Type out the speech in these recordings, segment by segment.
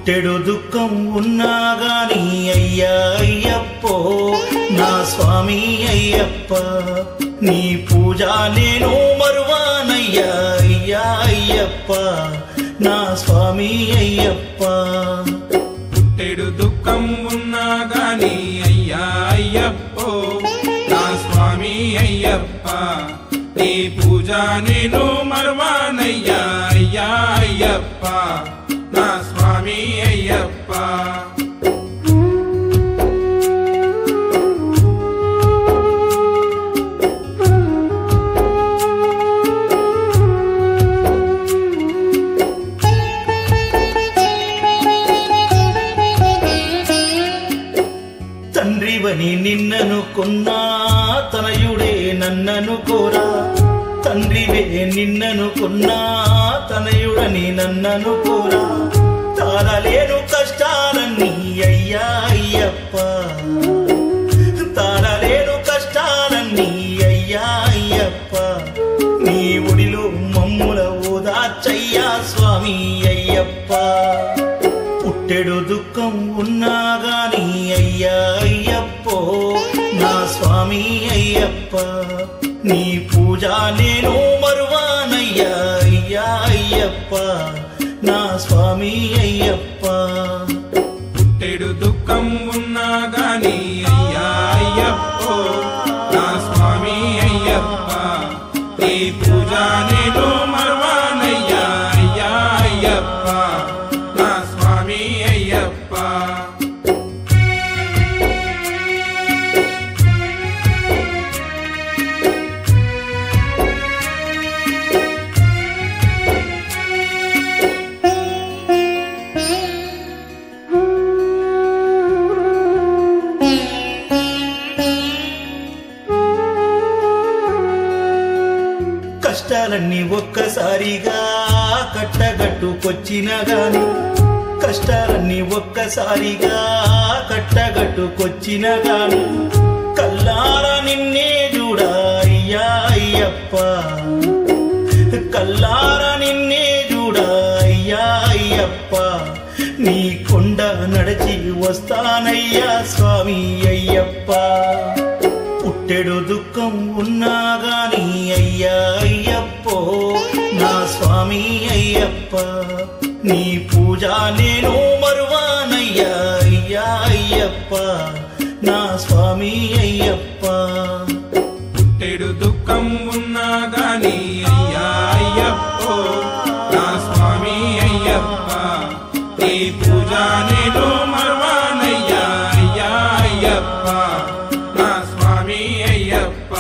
పుట్టెడు దుఃఖం ఉన్నా గాని అయ్యా అయ్యప్పో నా స్వామి అయ్యప్ప నీ పూజ నేను మరువానయ్యా అయ్యా అయ్యప్ప నా స్వామి అయ్యప్ప పుట్టెడు దుఃఖం ఉన్నా గాని అయ్యా అయ్యప్పో నా స్వామి అయ్యప్ప నీ పూజ నేను మర్వానయ్యా అయ్యా అయ్యప్ప నా స్వామి అయ్యప్ప తండ్రివని నిన్నను కొన్నా తనయుడే నన్నను కోరా తండ్రివే నిన్నను కొన్నా తనయుడని నన్నను కోరా తారలేను కష్టాలన్నీ అయ్యా అయ్యప్ప తారలేను కష్టాలన్నీ అయ్యా అయ్యప్ప నీ ఒడిలో మమ్ముల ఓదాచయ్యా స్వామి అయ్యప్ప పుట్టెడు దుఃఖం ఉన్నా గాని అయ్యా అయ్యప్పో నా స్వామి అయ్యప్ప నీ పూజ నేను మరువానయ్యా అయ్యా అయ్యప్ప నా స్వామి అయ్యప్ప పుట్టెడు దుఃఖం ఉన్నా గాని అయ్యా అయ్యప్పో నా స్వామి అయ్యప్ప నీ పూజ నేను మర్వానయ్యా అయ్యా అయ్యప్ప నా స్వామి అయ్యప్ప కష్టాలన్నీ ఒక్కసారిగా కట్టగట్టుకొచ్చిన గాని కష్టాలన్నీ ఒక్కసారిగా కట్టగట్టుకొచ్చిన గాని కల్లారా నిన్నే చూడా అయ్యా అయ్యప్ప కల్లారా నిన్నే చూడా అయ్యా అయ్యప్ప నీ కొండ నడిచి వస్తానయ్యా స్వామి అయ్యప్ప పుట్టెడు దుఃఖం ఉన్నా గాని అయ్యా అయ్యప్పో నా స్వామి అయ్యప్ప నీ పూజ నేను మరువానయ్యా అయ్యా అయ్యప్ప నా స్వామి అయ్యప్ప పుట్టెడు దుఃఖం ఉన్నా గాని అయ్యా అయ్యప్పో నా స్వామి అయ్యప్ప నీ పూజ నేను మర్వానయ్యా అయ్యా అయ్యప్ప నా స్వామి అయ్యప్ప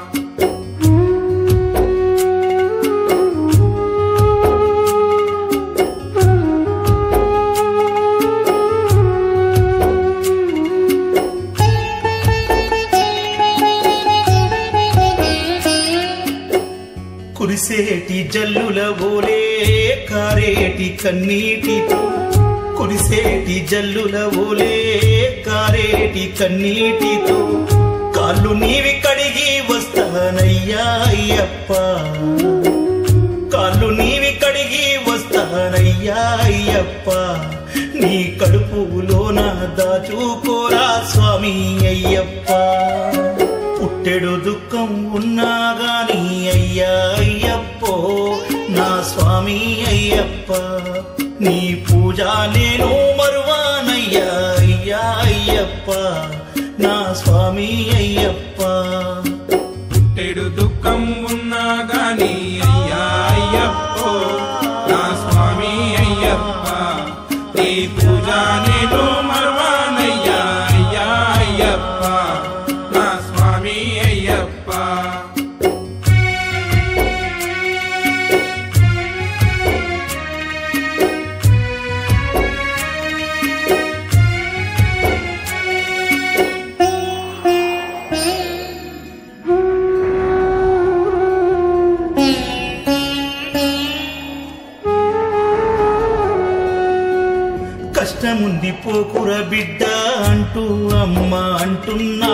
కురిసేటి జల్లుల ఓలే కారేటి కన్నీటితో కురిసేటి జల్లుల ఓలే కారేటి కన్నీటితో కాళ్ళు నీవి కడిగి వస్తానయ్యా అయ్యప్ప కాళ్ళు నీవి కడిగి వస్తానయ్యా అయ్యప్ప నీ కడుపులోన దాచుకోరా స్వామి అయ్యప్ప పుట్టెడు దుఃఖం ఉన్నా గాని అయ్యా అయ్యప్పో నా స్వామి అయ్యప్ప నీ పూజ నేను మరువానయ్యా అయ్యా అయ్యప్ప నా స్వామి అయ్యప్ప పుట్టెడు దుఃఖం ఉన్నా గాని అయ్యా అయ్యప్పో నా స్వామి అయ్యప్ప నీ పూజ నేను మర్వానయ్యా అయ్యా అయ్యప్ప నా స్వామి అయ్యప్ప కష్టముంది పోకుర బిడ్డ అంటూ అమ్మ అంటున్నా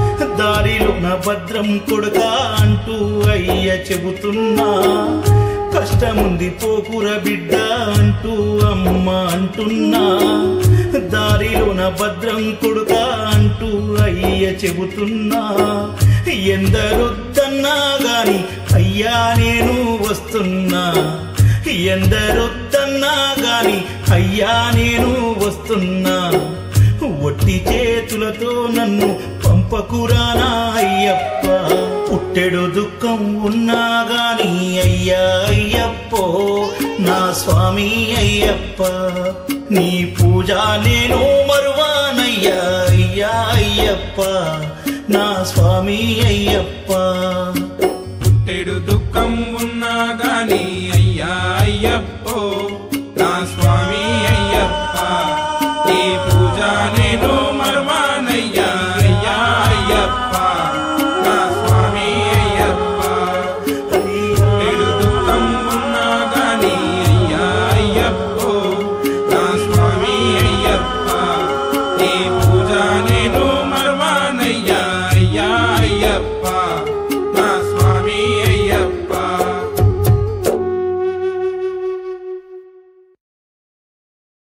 దారిలోన భద్రం కొడుక అంటూ అయ్య చెబుతున్నా కష్టముంది పోకుర బిడ్డ అంటూ అమ్మ అంటున్నా దారిలోన భద్రం కొడుక అంటూ అయ్య చెబుతున్నా ఎందరొద్దన్నా గాని అయ్యా నేను వస్తున్నా ఎందరొద్దన్నా గాని అయ్యా నేను వస్తున్నా ఒట్టి చేతులతో నన్ను పంపకురానా అయ్యప్ప పుట్టెడు దుఃఖం ఉన్నా గాని అయ్యా అయ్యప్పో నా స్వామి అయ్యప్ప నీ పూజ నేను మరువానయ్యా అయ్యా అయ్యప్ప నా స్వామి అయ్యప్ప పుట్టెడు దుఃఖం ఉన్నా గాని